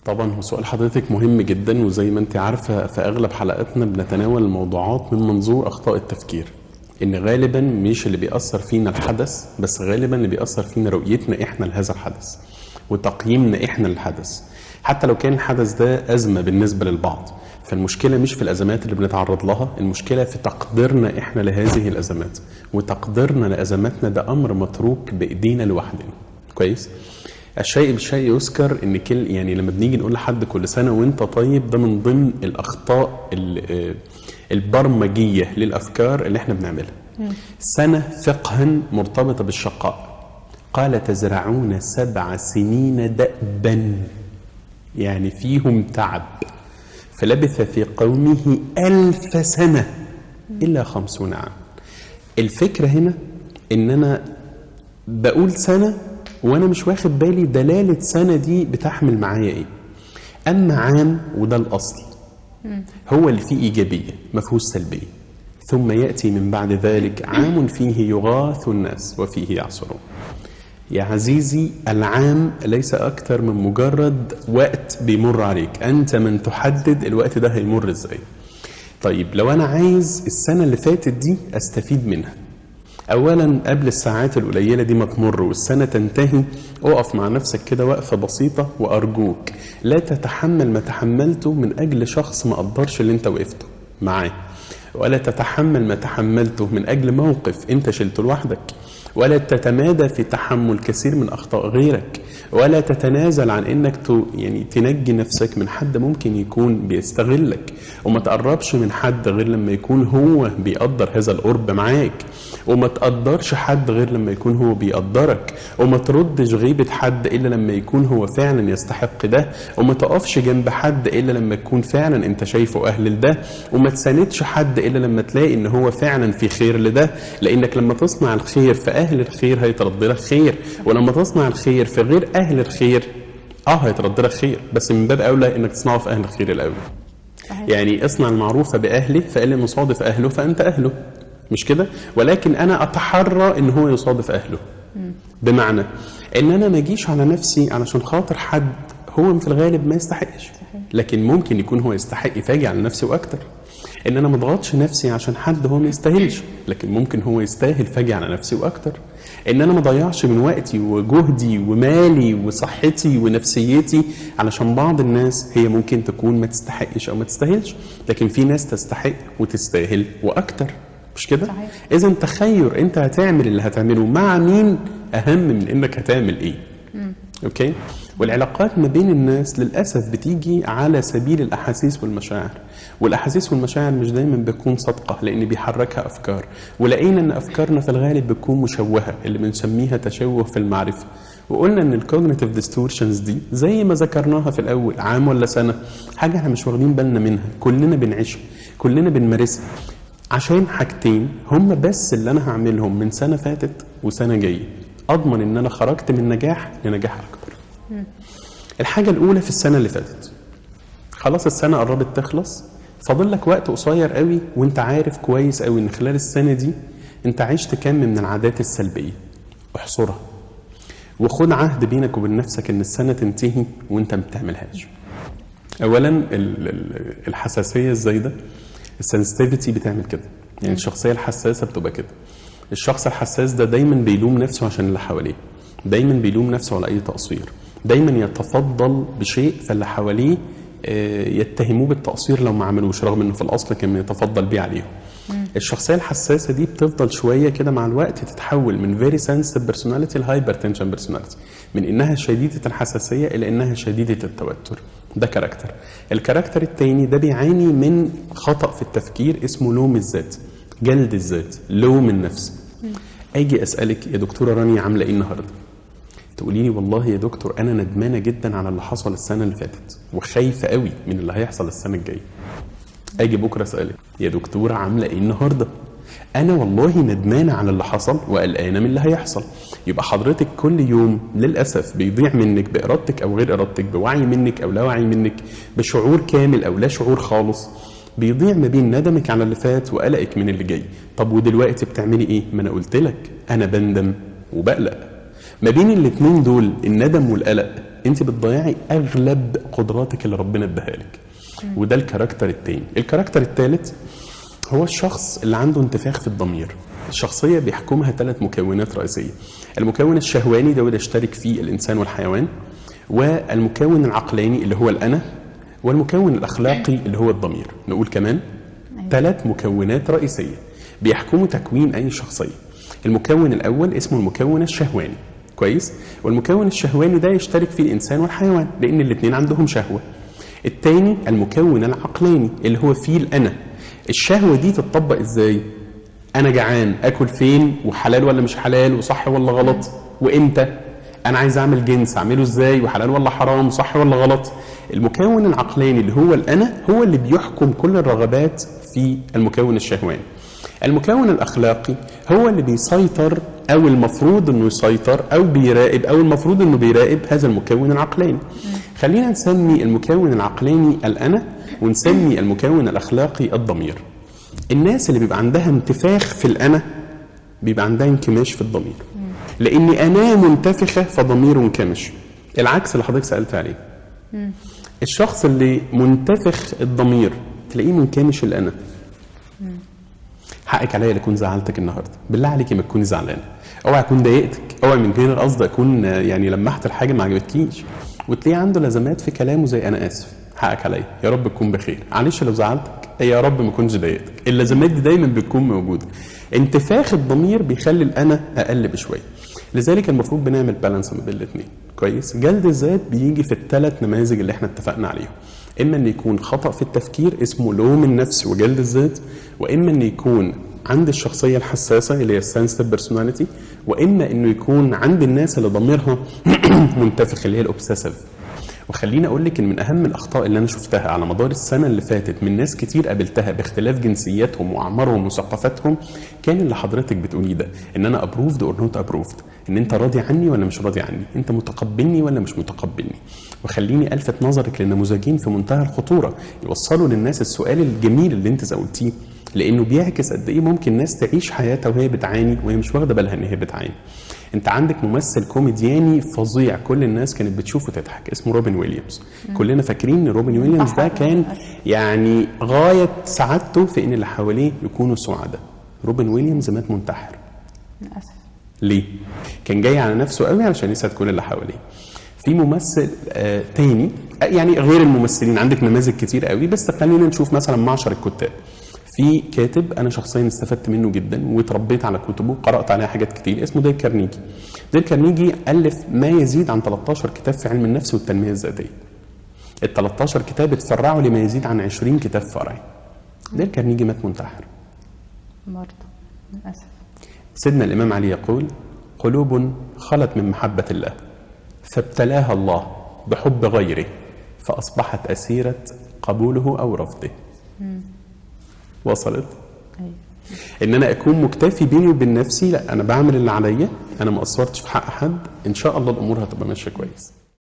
طبعا هو سؤال حضرتك مهم جدا وزي ما انت عارفه في اغلب حلقاتنا بنتناول الموضوعات من منظور اخطاء التفكير ان غالبا مش اللي بيأثر فينا الحدث بس غالبا اللي بيأثر فينا رؤيتنا احنا لهذا الحدث وتقييمنا احنا للحدث حتى لو كان الحدث ده ازمه بالنسبه للبعض فالمشكله مش في الازمات اللي بنتعرض لها المشكله في تقديرنا احنا لهذه الازمات وتقديرنا لازماتنا ده امر متروك بايدينا لوحدنا كويس الشيء بالشيء يذكر ان كل يعني لما بنيجي نقول لحد كل سنه وانت طيب ده من ضمن الاخطاء ال- آه البرمجيه للافكار اللي احنا بنعملها سنه فقها مرتبطه بالشقاء قال تزرعون سبع سنين دأبا يعني فيهم تعب فلبث في قومه ألف سنة إلا خمسون عام الفكرة هنا إن أنا بقول سنة وأنا مش واخد بالي دلالة سنة دي بتحمل معايا إيه أما عام وده الأصل هو اللي فيه إيجابية ما فيهوش سلبية ثم يأتي من بعد ذلك عام فيه يغاث الناس وفيه يعصرون يا عزيزي العام ليس أكثر من مجرد وقت بيمر عليك أنت من تحدد الوقت ده هيمر إزاي طيب لو أنا عايز السنة اللي فاتت دي أستفيد منها أولا قبل الساعات القليلة دي ما تمر والسنة تنتهي أقف مع نفسك كده وقفة بسيطة وأرجوك لا تتحمل ما تحملته من أجل شخص ما قدرش اللي أنت وقفته معاه ولا تتحمل ما تحملته من أجل موقف أنت شلته لوحدك ولا تتمادى في تحمل كثير من أخطاء غيرك ولا تتنازل عن انك ت- يعني تنجي نفسك من حد ممكن يكون بيستغلك وما تقربش من حد غير لما يكون هو بيقدر هذا القرب معاك وما تقدرش حد غير لما يكون هو بيقدرك وما تردش غيبة حد إلا لما يكون هو فعلا يستحق ده وما تقفش جنب حد إلا لما يكون فعلا أنت شايفه أهل لده وما تساندش حد إلا لما تلاقي إن هو فعلا في خير لده لأنك لما تصنع الخير في أهل الخير هيترد لك خير ولما تصنع الخير في غير أهل الخير اه هيترد لك خير بس من باب أولى إنك تصنعه في أهل الخير الأول يعني اصنع المعروف بأهله فإن لم يصادف أهله فأنت أهله مش كده ولكن أنا أتحرى إن هو يصادف أهله بمعنى إن أنا ما أجيش على نفسي علشان خاطر حد هو في الغالب ما يستحقش لكن ممكن يكون هو يستحق فاجي على نفسي وأكتر إن أنا ما اضغطش نفسي عشان حد هو ما يستاهلش لكن ممكن هو يستاهل فاجي على نفسي وأكتر إن أنا ما ضيعش من وقتي وجهدي ومالي وصحتي ونفسيتي علشان بعض الناس هي ممكن تكون ما تستحقش أو ما تستاهلش لكن في ناس تستحق وتستاهل وأكتر مش كده؟ صحيح. إذا تخير أنت هتعمل اللي هتعمله مع مين أهم من إنك هتعمل إيه؟ اوكي والعلاقات ما بين الناس للاسف بتيجي على سبيل الاحاسيس والمشاعر والاحاسيس والمشاعر مش دايما بتكون صادقه لان بيحركها افكار ولقينا ان افكارنا في الغالب بتكون مشوهه اللي بنسميها تشوه في المعرفه وقلنا ان الكوجنيتيف ديستورشنز دي زي ما ذكرناها في الاول عام ولا سنه حاجه احنا مش واخدين بالنا منها كلنا بنعيشها كلنا بنمارسها عشان حاجتين هم بس اللي انا هعملهم من سنه فاتت وسنه جايه اضمن ان انا خرجت من نجاح لنجاح اكبر الحاجه الاولى في السنه اللي فاتت خلاص السنه قربت تخلص فاضل لك وقت قصير قوي وانت عارف كويس قوي ان خلال السنه دي انت عشت كام من العادات السلبيه احصرها وخد عهد بينك وبين نفسك ان السنه تنتهي وانت ما بتعملهاش اولا ال- ال- الحساسيه الزايده السنسيتيفيتي بتعمل كده يعني الشخصيه الحساسه بتبقى كده الشخص الحساس ده دايما بيلوم نفسه عشان اللي حواليه دايما بيلوم نفسه على اي تقصير دايما يتفضل بشيء فاللي حواليه آه، يتهموه بالتقصير لو ما عملوش رغم انه في الاصل كان يتفضل بيه عليهم الشخصيه الحساسه دي بتفضل شويه كده مع الوقت تتحول من فيري سنسيتيف بيرسوناليتي لهايبر تنشن بيرسوناليتي من انها شديده الحساسيه الى انها شديده التوتر ده كاركتر الكاركتر التاني ده بيعاني من خطا في التفكير اسمه لوم الذات جلد الذات لوم النفس اجي اسالك يا دكتوره رانيا عامله ايه النهارده تقولي لي والله يا دكتور انا ندمانه جدا على اللي حصل السنه اللي فاتت وخايفه قوي من اللي هيحصل السنه الجايه اجي بكره اسالك يا دكتوره عامله ايه النهارده انا والله ندمانه على اللي حصل وقلقانه من اللي هيحصل يبقى حضرتك كل يوم للاسف بيضيع منك بارادتك او غير ارادتك بوعي منك او لا وعي منك بشعور كامل او لا شعور خالص بيضيع ما بين ندمك على اللي فات وقلقك من اللي جاي طب ودلوقتي بتعملي ايه ما انا قلت لك انا بندم وبقلق ما بين الاتنين دول الندم والقلق انت بتضيعي اغلب قدراتك اللي ربنا اداها لك وده الكاركتر التاني الكاركتر التالت هو الشخص اللي عنده انتفاخ في الضمير الشخصيه بيحكمها ثلاث مكونات رئيسيه المكون الشهواني ده وده يشترك فيه الانسان والحيوان والمكون العقلاني اللي هو الانا والمكون الاخلاقي اللي هو الضمير نقول كمان ثلاث مكونات رئيسيه بيحكموا تكوين اي شخصيه المكون الاول اسمه المكون الشهواني كويس والمكون الشهواني ده يشترك فيه الانسان والحيوان لان الاثنين عندهم شهوه الثاني المكون العقلاني اللي هو فيه الانا الشهوه دي تتطبق ازاي انا جعان اكل فين وحلال ولا مش حلال وصح ولا غلط وامتى انا عايز اعمل جنس اعمله ازاي وحلال ولا حرام صح ولا غلط المكون العقلاني اللي هو الانا هو اللي بيحكم كل الرغبات في المكون الشهواني المكون الاخلاقي هو اللي بيسيطر او المفروض انه يسيطر او بيراقب او المفروض انه بيراقب هذا المكون العقلاني خلينا نسمي المكون العقلاني الانا ونسمي المكون الاخلاقي الضمير الناس اللي بيبقى عندها انتفاخ في الانا بيبقى عندها انكماش في الضمير لان انا منتفخه فضميره انكمش العكس اللي حضرتك سالت عليه الشخص اللي منتفخ الضمير تلاقيه منكمش الانا حقك عليا اكون زعلتك النهارده بالله عليكي ما تكوني زعلانه اوعى اكون ضايقتك اوعى من غير قصد اكون آه، يعني لمحت الحاجه ما عجبتكيش وتلاقيه عنده لازمات في كلامه زي انا اسف حقك عليا يا رب تكون بخير معلش لو زعلتك يا رب ما كنتش ضايقتك اللازمات دي دايما بتكون موجوده انتفاخ الضمير بيخلي الانا اقل بشويه لذلك المفروض بنعمل بالانس ما بين الاثنين كويس جلد الذات بيجي في الثلاث نماذج اللي احنا اتفقنا عليهم اما ان يكون خطا في التفكير اسمه لوم النفس وجلد الذات واما ان يكون عند الشخصيه الحساسه اللي هي السنسيتيف بيرسوناليتي واما انه يكون عند الناس اللي ضميرها منتفخ اللي هي الاوبسيسيف وخليني اقول لك ان من اهم الاخطاء اللي انا شفتها على مدار السنه اللي فاتت من ناس كتير قابلتها باختلاف جنسياتهم واعمارهم وثقافاتهم كان اللي حضرتك بتقوليه ده ان انا ابروفد اور نوت ابروفد ان انت راضي عني ولا مش راضي عني انت متقبلني ولا مش متقبلني وخليني الفت نظرك لنموذجين في منتهى الخطوره يوصلوا للناس السؤال الجميل اللي انت سالتيه لانه بيعكس قد ايه ممكن ناس تعيش حياتها وهي بتعاني وهي مش واخده بالها ان هي بتعاني انت عندك ممثل كوميدياني فظيع كل الناس كانت بتشوفه تضحك اسمه روبن ويليامز كلنا فاكرين ان روبن ويليامز ده كان يعني غايه سعادته في ان اللي حواليه يكونوا سعداء روبن ويليامز مات منتحر للاسف ليه؟ كان جاي على نفسه قوي علشان يسعد كل اللي حواليه. في ممثل آه تاني آه، يعني غير الممثلين عندك نماذج كتير قوي بس خلينا نشوف مثلا معشر الكتاب. في كاتب انا شخصيا استفدت منه جدا واتربيت على كتبه وقرات عليها حاجات كتير اسمه ديل كارنيجي. ديل كارنيجي الف ما يزيد عن 13 كتاب في علم النفس والتنميه الذاتيه. ال 13 كتاب اتفرعوا لما يزيد عن 20 كتاب فرعي. ديل كارنيجي مات منتحر. برضه للاسف سيدنا الإمام علي يقول قلوب خلت من محبة الله فابتلاها الله بحب غيره فأصبحت أسيرة قبوله أو رفضه وصلت ايوه ان انا اكون مكتفي بيني وبين نفسي لا انا بعمل اللي عليا انا ما قصرتش في حق حد ان شاء الله الامور هتبقى ماشيه كويس